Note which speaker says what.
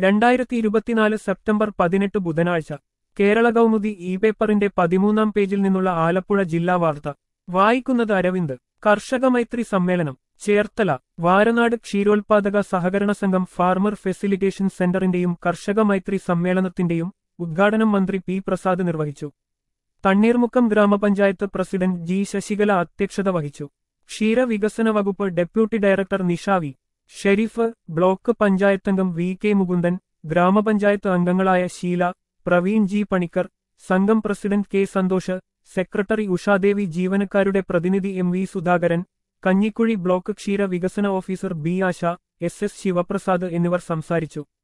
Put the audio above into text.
Speaker 1: രണ്ടായിരത്തി ഇരുപത്തിനാല് സെപ്റ്റംബർ പതിനെട്ട് ബുധനാഴ്ച കേരള കൗമുദി ഇ പേപ്പറിന്റെ പതിമൂന്നാം പേജിൽ നിന്നുള്ള ആലപ്പുഴ ജില്ലാ വാർത്ത വായിക്കുന്നത് അരവിന്ദ് കർഷക മൈത്രി സമ്മേളനം ചേർത്തല വാരനാട് ക്ഷീരോത്പാദക സഹകരണ സംഘം ഫാർമർ ഫെസിലിറ്റേഷൻ സെന്ററിന്റെയും കർഷക മൈത്രി സമ്മേളനത്തിന്റെയും ഉദ്ഘാടനം മന്ത്രി പി പ്രസാദ് നിർവഹിച്ചു തണ്ണീർമുക്കം ഗ്രാമപഞ്ചായത്ത് പ്രസിഡന്റ് ജി ശശികല അധ്യക്ഷത വഹിച്ചു ക്ഷീരവികസന വകുപ്പ് ഡെപ്യൂട്ടി ഡയറക്ടർ നിഷാവി ഷെരീഫ് ബ്ലോക്ക് പഞ്ചായത്തംഗം വി കെ മുകുന്ദൻ ഗ്രാമപഞ്ചായത്ത് അംഗങ്ങളായ ഷീല പ്രവീൺ ജി പണിക്കർ സംഘം president K Santhosh secretary Ushadevi ജീവനക്കാരുടെ പ്രതിനിധി M V Sudhakaran Kanjikuzhy block ക്ഷീര വികസന officer B Asha S S Sivaprasad എന്നിവർ സംസാരിച്ചു